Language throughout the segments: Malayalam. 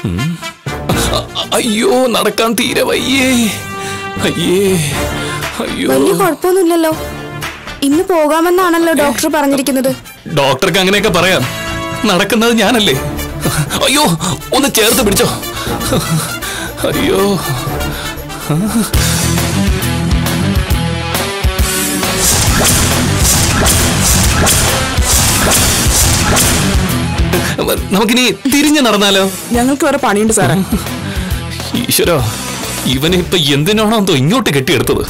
ഉം. അ- അയ്യോ നടക്കാൻ തീരെ വയ്യേ അയ്യേ അയ്യോ വലിയ കുഴപ്പമൊന്നുമില്ലല്ലോ ഇന്ന് പോകാമെന്നാണല്ലോ ഡോക്ടർ പറഞ്ഞിരിക്കുന്നത് ഡോക്ടർക്ക് അങ്ങനെയൊക്കെ പറയാം നടക്കുന്നത് ഞാനല്ലേ അയ്യോ ഒന്ന് ചേർത്ത് പിടിച്ചോ അയ്യോ നമുക്കിനി തിരിഞ്ഞു നടന്നാലോ ഞങ്ങൾക്ക് വേറെ പണിയുണ്ട് സാറേ ഈശ്വരോ ഇവനെ ഇപ്പൊ എന്തിനാണോ എന്തോ ഇങ്ങോട്ട് കെട്ടിയെടുത്തത്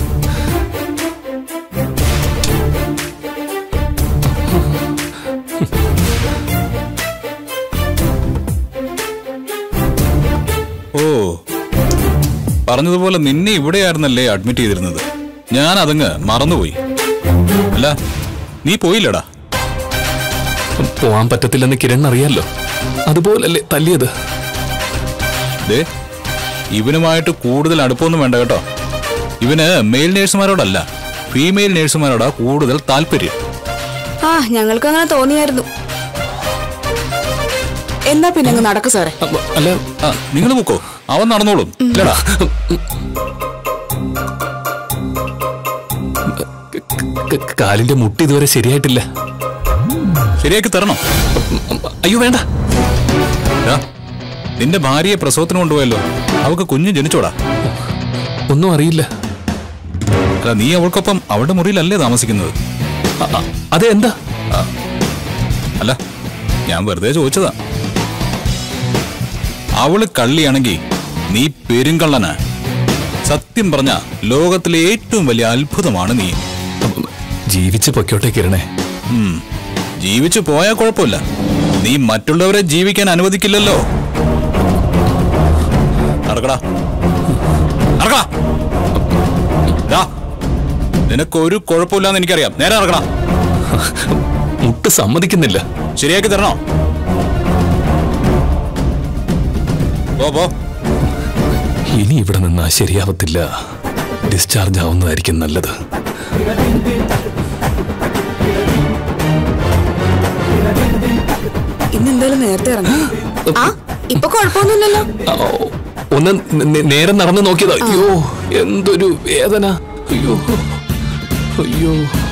ഓ പറഞ്ഞതുപോലെ നിന്നെ ഇവിടെയായിരുന്നല്ലേ അഡ്മിറ്റ് ചെയ്തിരുന്നത് ഞാൻ അതങ്ങ് മറന്നുപോയി അല്ല നീ പോയില്ലടാ പോവാൻ പറ്റത്തില്ലെന്ന് കിരൺ അറിയാലോ അതുപോലല്ലേ തല്ലിയത് ദേ ഇവനുമായിട്ട് കൂടുതൽ അടുപ്പമൊന്നും വേണ്ട കേട്ടോ ഇവന് മെയിൽ നേഴ്സുമാരോടല്ല ഫീമെയിൽ നേഴ്സുമാരോടാ കൂടുതൽ താല്പര്യം ആ ഞങ്ങൾക്ക് അങ്ങനെ തോന്നിയായിരുന്നു എന്നാ പിന്നെ അങ്ങ് നടക്ക് സാറേ അപ്പൊ, അല്ല ആ നിങ്ങൾ പൊക്കോ അവൻ നടന്നോളും ഇല്ലടാ ക- കാലിന്റെ മുട്ട് ഇതുവരെ ശരിയായിട്ടില്ല ശരിയാക്കി തരണം അയ്യോ വേണ്ട ദാ, നിന്റെ ഭാര്യയെ പ്രസവത്തിന് കൊണ്ടുപോയല്ലോ അവൾക്ക് കുഞ്ഞ് ജനിച്ചോടാ ഒന്നും അറിയില്ല അല്ല നീ അവൾക്കൊപ്പം അവളുടെ മുറിയിലല്ലേ താമസിക്കുന്നത് അ- അ- അതെ എന്താ അല്ല ഞാൻ വെറുതെ ചോദിച്ചതാ അവള് കള്ളിയാണെങ്കി നീ പെരുങ്കള്ളനാ സത്യം പറഞ്ഞ ലോകത്തിലെ ഏറ്റവും വലിയ അത്ഭുതമാണ് നീ ജീവിച്ച് പൊയ്ക്കോട്ടെ കിരണേ ഉം. ജീവിച്ചു പോയാൽ കുഴപ്പമില്ല നീ മറ്റുള്ളവരെ ജീവിക്കാൻ അനുവദിക്കില്ലല്ലോ നടക്കടാ നടക്കടാ ദാ, നിനക്കൊരു കുഴപ്പമില്ലാന്ന് എനിക്കറിയാം നേരെ നടക്കടാ മുട്ട് സമ്മതിക്കുന്നില്ല ശരിയാക്കി തരണോ പോ പോ ഇനി ഇവിടെ നിന്നാ ശരിയാവത്തില്ല ഡിസ്ചാർജ് ആവുന്നതായിരിക്കും നല്ലത് ഇന്ന് എന്തായാലും നേരത്തെ ഇറങ്ങി ആ ഇപ്പൊ കുഴപ്പമൊന്നുമില്ലല്ലോ ആ, ഓ, ഒന്ന് ന- ന- നേരെ നടന്ന് നോക്കിയതാ അയ്യോ എന്തൊരു വേദന അയ്യോ അയ്യോ